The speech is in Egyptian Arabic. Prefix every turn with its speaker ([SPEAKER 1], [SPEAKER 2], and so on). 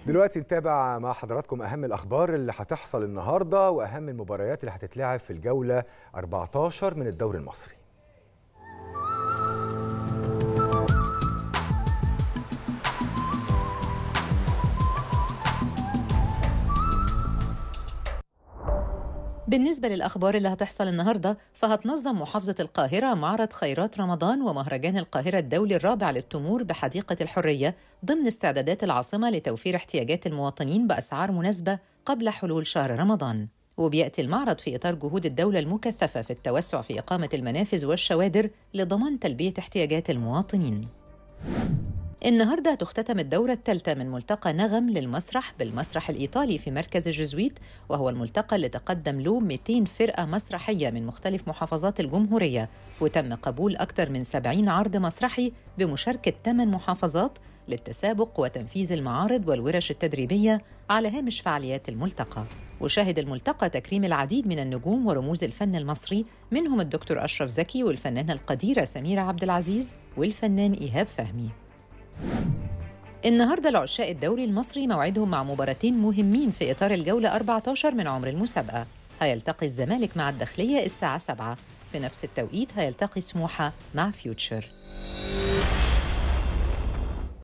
[SPEAKER 1] دلوقتي نتابع مع حضراتكم اهم الاخبار اللي هتحصل النهارده واهم المباريات اللي هتتلعب في الجوله 14 من الدوري المصري
[SPEAKER 2] بالنسبة للأخبار اللي هتحصل النهاردة فهتنظم محافظة القاهرة معرض خيرات رمضان ومهرجان القاهرة الدولي الرابع للتمور بحديقة الحرية ضمن استعدادات العاصمة لتوفير احتياجات المواطنين بأسعار مناسبة قبل حلول شهر رمضان وبيأتي المعرض في إطار جهود الدولة المكثفة في التوسع في إقامة المنافذ والشوادر لضمان تلبية احتياجات المواطنين النهارده تختتم الدورة الثالثة من ملتقى نغم للمسرح بالمسرح الإيطالي في مركز الجزويت وهو الملتقى اللي تقدم له 200 فرقة مسرحية من مختلف محافظات الجمهورية وتم قبول أكثر من 70 عرض مسرحي بمشاركة 8 محافظات للتسابق وتنفيذ المعارض والورش التدريبية على هامش فعاليات الملتقى وشهد الملتقى تكريم العديد من النجوم ورموز الفن المصري منهم الدكتور أشرف زكي والفنانة القديرة سميرة عبد العزيز والفنان إيهاب فهمي النهارده العشاء الدوري المصري موعدهم مع مباراتين مهمين في إطار الجولة 14 من عمر المسابقة هيلتقي الزمالك مع الداخلية الساعة 7 في نفس التوقيت هيلتقي سموحة مع فيوتشر